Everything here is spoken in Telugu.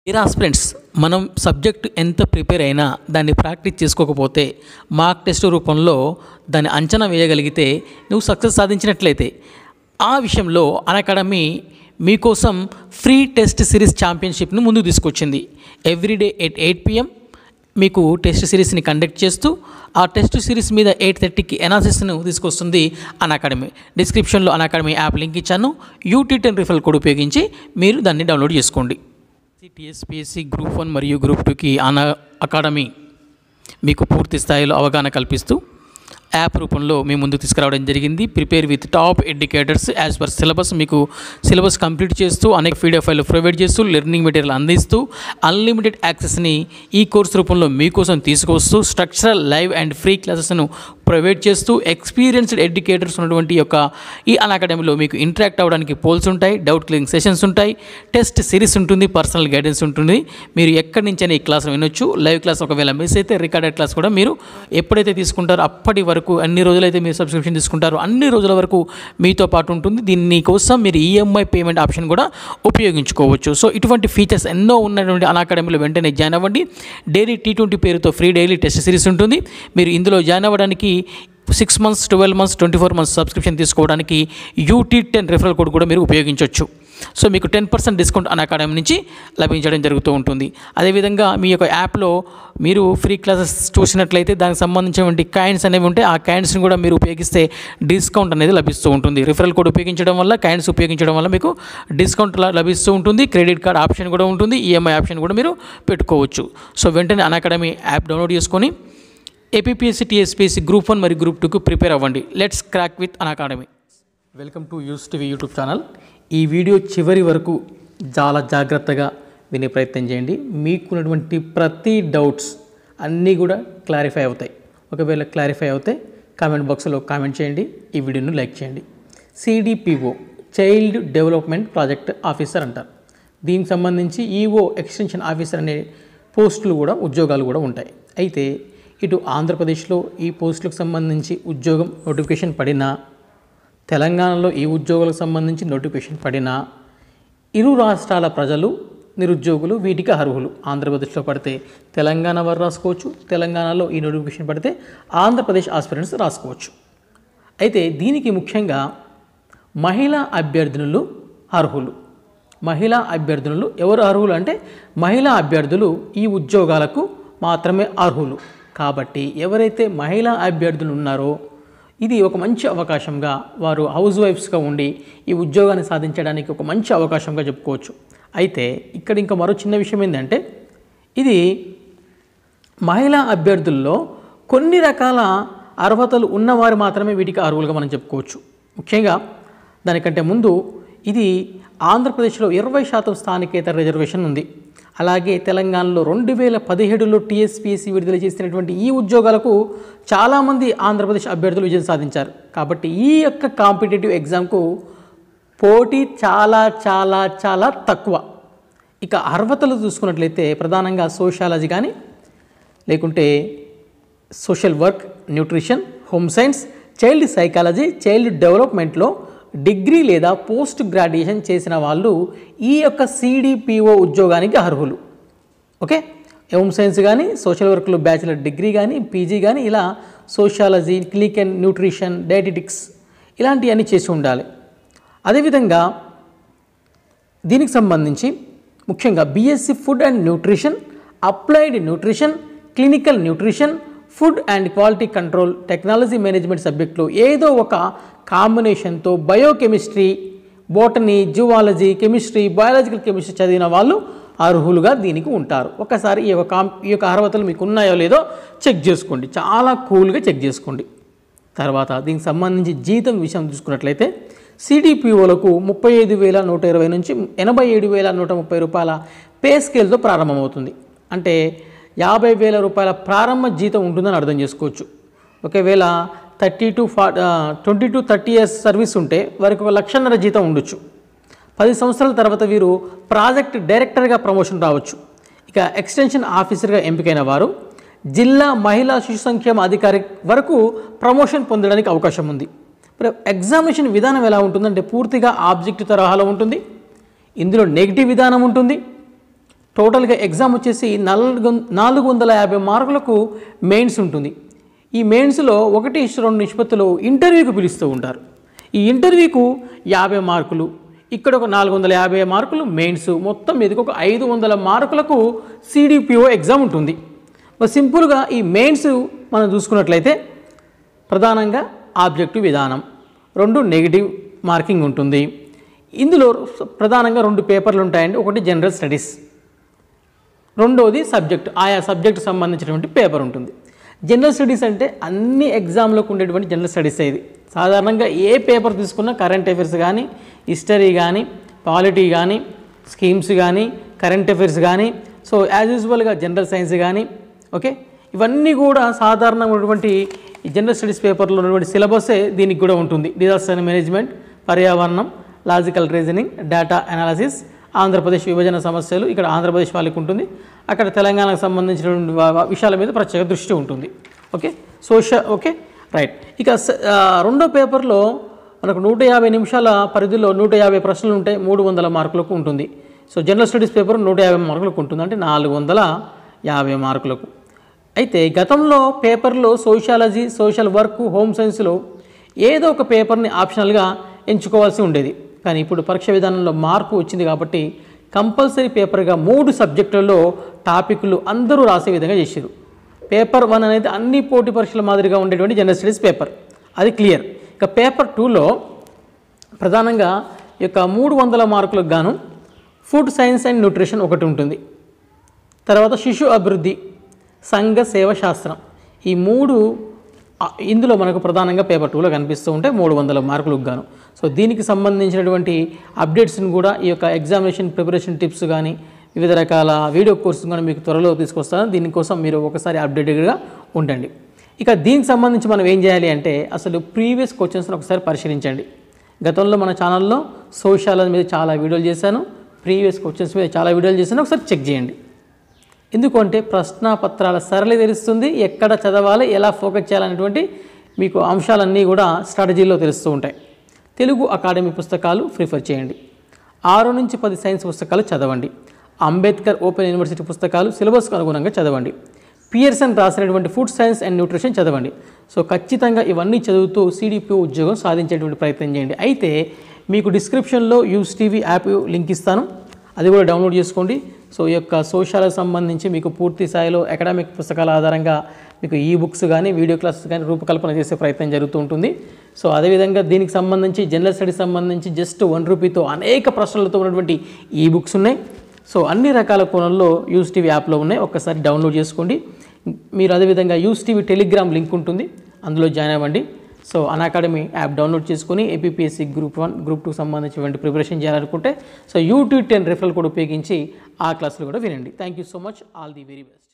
డియర్ ఆస్పిరెంట్స్ మనం సబ్జెక్ట్ ఎంత ప్రిపేర్ అయినా దాన్ని ప్రాక్టీస్ చేసుకోకపోతే మార్క్ టెస్ట్ రూపంలో దాన్ని అంచనా వేయగలిగితే నువ్వు సక్సెస్ సాధించినట్లయితే ఆ విషయంలో అకాడమీ మీకోసం ఫ్రీ టెస్ట్ సిరీస్ ఛాంపియన్షిప్ను ముందుకు తీసుకొచ్చింది ఎవ్రీడే ఎట్ ఎయిట్ పిఎం మీకు టెస్ట్ సిరీస్ని కండక్ట్ చేస్తూ ఆ టెస్ట్ సిరీస్ మీద ఎయిట్ థర్టీకి ఎనాలిసిస్ను తీసుకొస్తుంది అన్ అకాడమీ డిస్క్రిప్షన్లో అన్ అకాడమీ యాప్ లింక్ ఇచ్చాను యూటీ టెన్ రిఫల్ కోడ్ ఉపయోగించి మీరు దాన్ని డౌన్లోడ్ చేసుకోండి టీఎస్పీఎస్సీ గ్రూప్ వన్ మరియు గ్రూప్ టూకి అన్ అకాడమీ మీకు పూర్తి స్థాయిలో అవగాహన కల్పిస్తూ యాప్ రూపంలో మీ ముందుకు తీసుకురావడం జరిగింది prepare with top educators as per syllabus మీకు సిలబస్ కంప్లీట్ చేస్తూ అనేక పీడిఎఫ్ ఫైల్ ప్రొవైడ్ చేస్తూ లెర్నింగ్ మెటీరియల్ అందిస్తూ అన్లిమిటెడ్ యాక్సెస్ని ఈ కోర్స్ రూపంలో మీకోసం తీసుకొస్తూ స్ట్రక్చరల్ లైవ్ అండ్ ఫ్రీ క్లాసెస్ను ప్రొవైడ్ చేస్తూ ఎక్స్పీరియన్స్డ్ ఎడ్యుకేటర్స్ ఉన్నటువంటి యొక్క ఈ అన్ అకాడమీలో మీకు ఇంటరాక్ట్ అవ్వడానికి పోల్స్ ఉంటాయి డౌట్ క్లియరింగ్ సెషన్స్ ఉంటాయి టెస్ట్ సిరీస్ ఉంటుంది పర్సనల్ గైడెన్స్ ఉంటుంది మీరు ఎక్కడి నుంచైనా ఈ క్లాస్ వినొచ్చు లైవ్ క్లాస్ ఒకవేళ మిస్ అయితే రికార్డెడ్ క్లాస్ కూడా మీరు ఎప్పుడైతే తీసుకుంటారో అప్పటి వరకు అన్ని రోజులైతే మీరు సబ్స్క్రిప్షన్ తీసుకుంటారో అన్ని రోజుల వరకు మీతో పాటు ఉంటుంది దీని కోసం మీరు ఈఎంఐ పేమెంట్ ఆప్షన్ కూడా ఉపయోగించుకోవచ్చు సో ఇటువంటి ఫీచర్స్ ఎన్నో ఉన్నటువంటి అన్ అకాడమీలో వెంటనే జాయిన్ అవ్వండి డైలీ టీ ట్వంటీ పేరుతో ఫ్రీ డైలీ టెస్ట్ సిరీస్ ఉంటుంది మీరు ఇందులో జాయిన్ అవ్వడానికి six months twelve months twenty four months subscription తీసుకోవడానికి యూటీ టెన్ రెఫరల్ కోడ్ కూడా మీరు ఉపయోగించవచ్చు సో మీకు ten percent discount Unacademy నుంచి లభించడం జరుగుతూ ఉంటుంది అదేవిధంగా మీ యొక్క యాప్లో మీరు ఫ్రీ క్లాసెస్ చూసినట్లయితే దానికి సంబంధించినటువంటి కాయిన్స్ అనేవి ఉంటే ఆ కాయిన్స్ని కూడా మీరు ఉపయోగిస్తే డిస్కౌంట్ అనేది లభిస్తూ ఉంటుంది రిఫరల్ కోడ్ ఉపయోగించడం వల్ల కాయిన్స్ ఉపయోగించడం వల్ల మీకు డిస్కౌంట్ ల- లభిస్తూ ఉంటుంది క్రెడిట్ కార్డ్ ఆప్షన్ కూడా ఉంటుంది ఈఎంఐ ఆప్షన్ కూడా మీరు పెట్టుకోవచ్చు సో వెంటనే అన్ అకాడమీ యాప్ డౌన్లోడ్ చేసుకొని ఏపీఎస్సీ టీఎస్పీఎస్సీ గ్రూప్ వన్ మరియు గ్రూప్ టూకు ప్రిపేర్ అవ్వండి let's crack with Unacademy welcome to use TV YouTube channel ఈ వీడియో చివరి వరకు చాలా జాగ్రత్తగా వినే ప్రయత్నం చేయండి మీకున్నటువంటి ప్రతి డౌట్స్ అన్నీ కూడా క్లారిఫై అవుతాయి ఒకవేళ క్లారిఫై అవుతే కామెంట్ బాక్స్లో కామెంట్ చేయండి ఈ వీడియోను లైక్ చేయండి CDPO child development project officer అంటారు దీనికి సంబంధించి ఈఓ ఎక్స్టెన్షన్ ఆఫీసర్ అనే పోస్టులు కూడా ఉద్యోగాలు కూడా ఉంటాయి అయితే ఇటు ఆంధ్రప్రదేశ్లో ఈ పోస్టులకు సంబంధించి ఉద్యోగం నోటిఫికేషన్ పడినా తెలంగాణలో ఈ ఉద్యోగులకు సంబంధించి నోటిఫికేషన్ పడినా ఇరు రాష్ట్రాల ప్రజలు నిరుద్యోగులు వీటికి అర్హులు ఆంధ్రప్రదేశ్లో పడితే తెలంగాణ వారు రాసుకోవచ్చు తెలంగాణలో ఈ నోటిఫికేషన్ పడితే ఆంధ్రప్రదేశ్ ఆస్పిరెంట్స్ రాసుకోవచ్చు అయితే దీనికి ముఖ్యంగా మహిళా అభ్యర్థినులు అర్హులు మహిళా అభ్యర్థినులు ఎవరు అర్హులు అంటే మహిళా అభ్యర్థులు ఈ ఉద్యోగాలకు మాత్రమే అర్హులు కాబట్టి ఎవరైతే మహిళా అభ్యర్థులు ఉన్నారో ఇది ఒక మంచి అవకాశంగా వారు హౌస్ వైఫ్స్గా ఉండి ఈ ఉద్యోగాన్ని సాధించడానికి ఒక మంచి అవకాశంగా చెప్పుకోవచ్చు అయితే ఇక్కడ ఇంకా మరో చిన్న విషయం ఏంటంటే ఇది మహిళా అభ్యర్థుల్లో కొన్ని రకాల అర్హతలు ఉన్నవారు మాత్రమే వీటికి అర్హులుగా మనం చెప్పుకోవచ్చు ముఖ్యంగా దానికంటే ముందు ఇది ఆంధ్రప్రదేశ్లో ఇరవై శాతం స్థానికేతర రిజర్వేషన్ ఉంది అలాగే తెలంగాణలో రెండు వేల పదిహేడులో టీఎస్పీఎస్సీ విడుదల చేసినటువంటి ఈ ఉద్యోగాలకు చాలామంది ఆంధ్రప్రదేశ్ అభ్యర్థులు విజయం సాధించారు కాబట్టి ఈ యొక్క కాంపిటేటివ్ ఎగ్జామ్కు పోటీ చాలా చాలా చాలా తక్కువ ఇక అర్హతలు చూసుకున్నట్లయితే ప్రధానంగా సోషాలజీ కానీ లేకుంటే social work nutrition home science child psychology child డెవలప్మెంట్లో డిగ్రీ లేదా పోస్ట్ గ్రాడ్యుయేషన్ చేసిన వాళ్ళు ఈ యొక్క సిడిపిఓ ఉద్యోగానికి అర్హులు ఓకే హోమ్ సైన్స్ కానీ సోషల్ వర్క్లో బ్యాచిలర్ డిగ్రీ కానీ పీజీ కానీ ఇలా sociology clinic and nutrition dietetics ఇలాంటివన్నీ చేసి ఉండాలి అదేవిధంగా దీనికి సంబంధించి ముఖ్యంగా BSc food and nutrition applied nutrition clinical nutrition food and quality control technology management సబ్జెక్టులో ఏదో ఒక కాంబినేషన్తో biochemistry botany zoology chemistry biological chemistry చదివిన వాళ్ళు అర్హులుగా దీనికి ఉంటారు ఒకసారి ఈ యొక్క కాం ఈ యొక్క అర్హతలు మీకు ఉన్నాయో లేదో చెక్ చేసుకోండి చాలా కూల్గా చెక్ చేసుకోండి తర్వాత దీనికి సంబంధించి జీతం విషయం చూసుకున్నట్లయితే సిడిపిఓలకు ముప్పై ఐదు వేల నూట ఇరవై నుంచి ఎనభై ఏడు వేల నూట ముప్పై రూపాయల పే స్కేల్తో ప్రారంభమవుతుంది అంటే యాభై వేల రూపాయల ప్రారంభ జీతం ఉంటుందని అర్థం చేసుకోవచ్చు ఒకవేళ థర్టీ టు ఫా twenty to thirty years service ఉంటే వారికి ఒక లక్షన్నర జీతం ఉండొచ్చు పది సంవత్సరాల తర్వాత వీరు ప్రాజెక్ట్ డైరెక్టర్గా ప్రమోషన్ రావచ్చు ఇక ఎక్స్టెన్షన్ ఆఫీసర్గా ఎంపికైన వారు జిల్లా మహిళా శిశు సంక్షేమ అధికారి వరకు ప్రమోషన్ పొందడానికి అవకాశం ఉంది మరి ఎగ్జామినేషన్ విధానం ఎలా ఉంటుందంటే పూర్తిగా ఆబ్జెక్ట్ తరహాలో ఉంటుంది ఇందులో నెగిటివ్ విధానం ఉంటుంది టోటల్గా ఎగ్జామ్ వచ్చేసి నాలుగు నాలుగు వందల యాభై మార్కులకు మెయిన్స్ ఉంటుంది ఈ మెయిన్స్లో ఒకటి ఇష్ట రెండు నిష్పత్తులు ఇంటర్వ్యూకి పిలుస్తూ ఉంటారు ఈ ఇంటర్వ్యూకు యాభై మార్కులు ఇక్కడ ఒక నాలుగు వందల యాభై మార్కులు మెయిన్స్ మొత్తం మీదకి ఒక ఐదు వందల మార్కులకు సిడిపిఓ ఎగ్జామ్ ఉంటుంది మరి సింపుల్గా ఈ మెయిన్స్ మనం చూసుకున్నట్లయితే ప్రధానంగా ఆబ్జెక్టివ్ విధానం రెండు నెగిటివ్ మార్కింగ్ ఉంటుంది ఇందులో ప్రధానంగా రెండు పేపర్లు ఉంటాయండి ఒకటి జనరల్ స్టడీస్ రెండోది సబ్జెక్ట్ ఆయా సబ్జెక్ట్ సంబంధించినటువంటి పేపర్ ఉంటుంది జనరల్ స్టడీస్ అంటే అన్ని ఎగ్జామ్లకు ఉండేటువంటి జనరల్ స్టడీస్ ఇది సాధారణంగా ఏ పేపర్ తీసుకున్నా కరెంట్ అఫైర్స్ కానీ హిస్టరీ కానీ పాలిటీ కానీ స్కీమ్స్ కానీ కరెంట్ అఫైర్స్ కానీ సో యాజ్ యూజువల్గా జనరల్ సైన్స్ కానీ ఓకే ఇవన్నీ కూడా సాధారణమైనటువంటి జనరల్ స్టడీస్ పేపర్లో ఉన్నటువంటి సిలబస్సే దీనికి కూడా ఉంటుంది డిజాస్టర్ మేనేజ్మెంట్ పర్యావరణం logical reasoning data analysis Andhra Pradesh విభజన సమస్యలు ఇక్కడ ఆంధ్రప్రదేశ్ వాళ్ళకి ఉంటుంది అక్కడ తెలంగాణకు సంబంధించినటువంటి వా- వా- విషయాల మీద ప్రత్యేక దృష్టి ఉంటుంది ఓకే సోషల్ ఓకే రైట్ ఇక స- ఆ, రెండో పేపర్లో మనకు నూట యాభై నిమిషాల పరిధిలో నూట యాభై ప్రశ్నలు ఉంటాయి మూడు వందల మార్కులకు ఉంటుంది సో జనరల్ స్టడీస్ పేపర్ నూట యాభై మార్కులకు ఉంటుంది అంటే నాలుగు వందల యాభై మార్కులకు అయితే గతంలో పేపర్లో సోషాలజీ సోషల్ వర్క్ హోమ్ సైన్స్లో ఏదో ఒక పేపర్ని ఆప్షనల్గా ఎంచుకోవాల్సి ఉండేది కానీ ఇప్పుడు పరీక్ష విధానంలో మార్పు వచ్చింది కాబట్టి కంపల్సరీ పేపర్గా మూడు సబ్జెక్టులలో టాపిక్లు అందరూ రాసే విధంగా చేశారు పేపర్ వన్ అనేది అన్ని పోటీ పరీక్షల మాదిరిగా ఉండేటువంటి జనరల్ స్టడీస్ పేపర్ అది క్లియర్ ఇక పేపర్ టూలో ప్రధానంగా ఈ యొక్క మూడు వందల మార్కులకు గాను ఫుడ్ సైన్స్ అండ్ న్యూట్రిషన్ ఒకటి ఉంటుంది తర్వాత శిశు అభివృద్ధి సంఘ సేవ శాస్త్రం ఈ మూడు ఆ, ఇందులో మనకు ప్రధానంగా పేపర్ టూలో కనిపిస్తూ ఉంటే మూడు వందల మార్కులకు గాను సో దీనికి సంబంధించినటువంటి అప్డేట్స్ని కూడా ఈ యొక్క ఎగ్జామినేషన్ ప్రిపరేషన్ టిప్స్ కానీ వివిధ రకాల వీడియో కోర్సు కానీ మీకు త్వరలో తీసుకొస్తాను దీనికోసం మీరు ఒకసారి అప్డేటెడ్గా ఉండండి ఇక దీనికి సంబంధించి మనం ఏం చేయాలి అంటే అసలు ప్రీవియస్ క్వశ్చన్స్ని ఒకసారి పరిశీలించండి గతంలో మన ఛానల్లో సోషాలజీ మీద చాలా వీడియోలు చేశాను ప్రీవియస్ క్వశ్చన్స్ మీద చాలా వీడియోలు చేశాను ఒకసారి చెక్ చేయండి ఎందుకంటే ప్రశ్నాపత్రాల సరళి తెలుస్తుంది ఎక్కడ చదవాలి ఎలా ఫోకస్ చేయాలనేటువంటి మీకు అంశాలన్నీ కూడా స్ట్రాటజీలో తెలుస్తూ ఉంటాయి తెలుగు అకాడమీ పుస్తకాలు ప్రిఫర్ చేయండి ఆరు నుంచి పది సైన్స్ పుస్తకాలు చదవండి అంబేద్కర్ ఓపెన్ యూనివర్సిటీ పుస్తకాలు సిలబస్కు అనుగుణంగా చదవండి పియర్సన్ రాసినటువంటి ఫుడ్ సైన్స్ అండ్ న్యూట్రిషన్ చదవండి సో ఖచ్చితంగా ఇవన్నీ చదువుతూ సిడిపి ఉద్యోగం సాధించేటువంటి ప్రయత్నం చేయండి అయితే మీకు డిస్క్రిప్షన్లో యూస్ టీవీ యాప్ లింక్ ఇస్తాను అది కూడా డౌన్లోడ్ చేసుకోండి సో ఈ యొక్క సోషాలకు సంబంధించి మీకు పూర్తి స్థాయిలో అకాడమిక్ పుస్తకాల ఆధారంగా మీకు ఈ బుక్స్ కానీ వీడియో క్లాసెస్ కానీ రూపకల్పన చేసే ప్రయత్నం జరుగుతూ ఉంటుంది సో అదేవిధంగా దీనికి సంబంధించి జనరల్ స్టడీస్ సంబంధించి జస్ట్ వన్ రూపీతో అనేక ప్రశ్నలతో ఉన్నటువంటి ఈ బుక్స్ ఉన్నాయి సో అన్ని రకాల కోణంలో యూస్ టీవీ యాప్లో ఉన్నాయి ఒక్కసారి డౌన్లోడ్ చేసుకోండి మీరు అదేవిధంగా యూస్ టీవీ టెలిగ్రామ్ లింక్ ఉంటుంది అందులో జాయిన్ అవ్వండి so Unacademy app download చేసుకొని APSC group one group two సంబంధించినటువంటి ప్రిపరేషన్ చేయాలనుకుంటే సో యూట్యూబ్ టెన్ రెఫరల్ కూడా ఉపయోగించి ఆ క్లాసులు కూడా వినండి thank you so much all the very best